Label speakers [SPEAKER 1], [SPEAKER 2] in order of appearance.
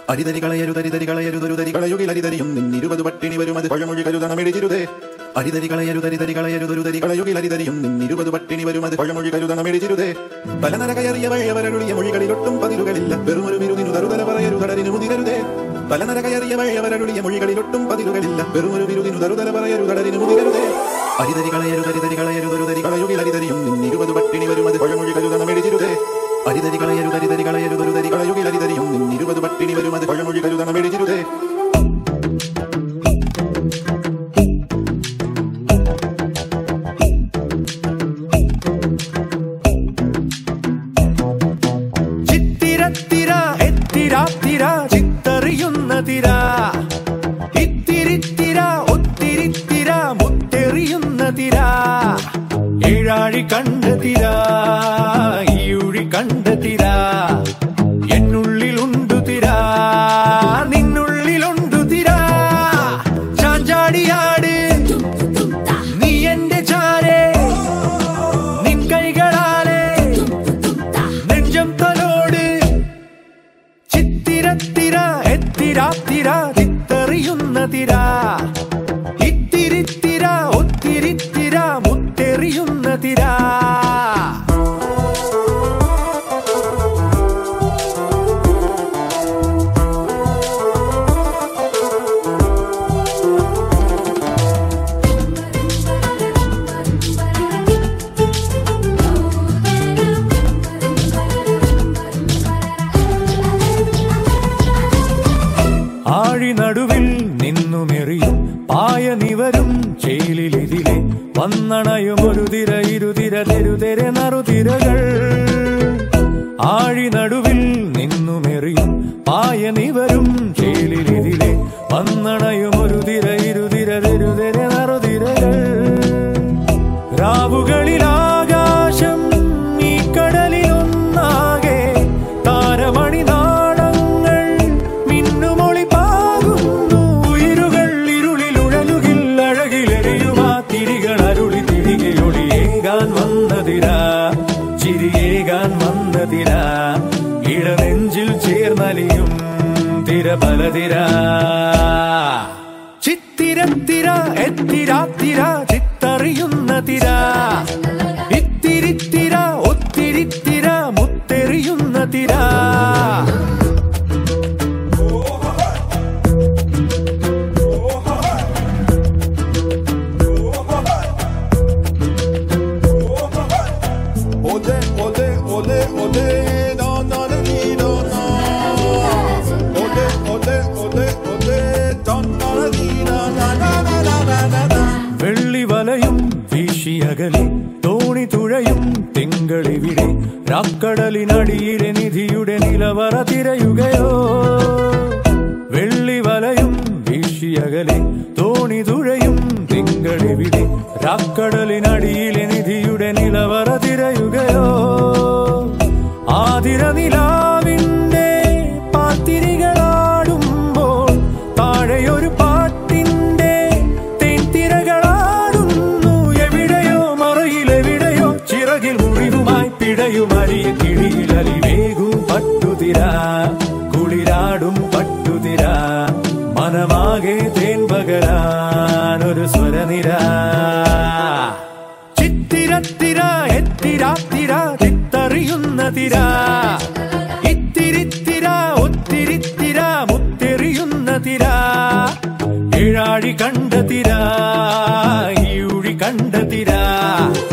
[SPEAKER 1] അരിതരി കളയരുതരി തരി കളയരുതൊരു തരി കളയുകിലരിതരിയും നിന്നിരുപത് പട്ടിണി വരും അത് പഴമൊഴി കരുതണമെഴുതിരുതേ അരിതരി കളയരുതരി തരി കളയരുതൊരു തരി കളയുകിലരിതരിയും നിന്നിരുപത് പട്ടിണി വരും അത് പഴമൊഴി കരുതണമെഴുതിരുതേ തലനര കയറിയ വഴയവരരുളിയ മൊഴികളിലൊട്ടും പതിരുകളില്ല വെറുമൊരു വിരുദിനു തരുതല പറയരുതടരിനു മുതിരരുതേ തലനര കയറിയ വഴയവരരുളിയ മൊഴികളിലൊട്ടും പതിരുകളില്ല വെറുമൊരു വിരുദിനു തരുതല പറയരുതടരിനു മുതിരരുതേ അരിതരി കളയരുതരി തരി കളയരുതൊരു തരി കളയുകിലരിതരിയും നിന്നിരുപത് പട്ടിണി വരും അത് പഴമൊഴി കരുതണമെഴുതിരുതേ അരിതരി കളയരുതരി തരി കളയരുതൊരു തരി കളയുകിലരിതരിയും നിന്നിരുപത് പട്ടിണി വരും അത് പഴമൊഴി കരുതണമെഴുതിരുതേ
[SPEAKER 2] ചിത്തിരത്തിര എത്തിരാത്തിര ചിത്തറിയുന്ന തിര ഇത്തിരിത്തിര ഒത്തിരിത്തിര മുത്തെറിയുന്ന തിര ഏഴാഴി കണ്ട തിര ഈയുഴി കണ്ട തിര എന്നുള്ളിലുണ്ടു തിര നിന്നുള്ളിലുണ്ടു തിര ചാഞ്ചാടിയാട് നീ എന്റെ ചാരേ നിൻ കൈകളാലേ നെഞ്ചം തലോട് ചിത്തിരത്തിര എത്തിരാത്തിര ചിത്തറിയുന്ന തിര ഇത്തിരിത്തിര ഒത്തിരിത്തിര മുത്തെറിയുന്ന തിര ആഴി നടുവിൽ നിന്നുമെറിയും പായ നിവരും ചേലിലിതിലെ വന്നണയും ഒരു തിര ഇരുതിര തെരുതെരെ നറുതിരകൾ ആഴി നടുവിൽ നിന്നുമെറിയും പായ നിവരും ചേലിലിതിലെ വന്നണയും ഒരു തിര ഇരുതിര തെരുതെരെ നറുതിരകൾ രാവുകളിൽ ആകാശം ഈ കടലിലൊന്നാകെ താരമണി നാടങ്ങൾ മിന്നുമൊളി പാകുന്നു ഉയരുകൾ ഇരുളിൽ ഉഴലുകിൽ അഴകിലെറിയുമാ തിരികൾ അരുളി തിരികെയൊളിയേകാൻ വന്നതിരാ ചിരിയേകാൻ വന്നതിരാ ഇടനെഞ്ചിൽ ചേർന്നലിയും തിരബലതിരാ ചിത്തിരത്തിര എത്തിരാത്തിര ചിത്തറിയുന്ന തിര ഇത്തിരിത്തിര ഒത്തിരിത്തിര മുത്തെറിയുന്ന തിര
[SPEAKER 3] Ole, ole, ole, ole, na, na, na, ni, na, na. Ole, ole, ole, ole, na, na, na, ni, na, na, na, na, na, na, na, na.
[SPEAKER 2] വെള്ളി വലയും വീശിയകലെ തോണി തുഴയും തിങ്കളിവിടെ രാക്കടലിനടിയിലെ നിധിയുടെ നിലവറ തിരയുകയോ വെള്ളി വലയും വീശിയകലെ തോണി തുഴയും തിങ്കളിവിടെ രാക്കടലിനടിയിലെ നിധിയുടെ നിലവറ തിരയുകയോ ആതിര നിലാവിന്റെ പാത്തിരികളാടുമ്പോൾ താഴെയൊരു പാട്ടിന്റെ തേൻതിരകളാടുന്നു എവിടെയോ മറയിലെവിടെയോ ചിറകിൽ മുറിവുമായി പിടയുമറിയ കിളിയിൽ അലിവേകും പട്ടുതിര കുളിരാടും പട്ടുതിര മനമാകെ തേൻ പകരാൻ ഒരു സ്വരനിര ചിത്തിരത്തിര എത്തിരാത്തിര ചിത്തറിയുന്ന തിര ഇത്തിരിത്തിര ഒത്തിരിത്തിര മുത്തെറിയുന്ന തിര ഏഴാഴി കണ്ട തിര ഈഴി കണ്ട തിര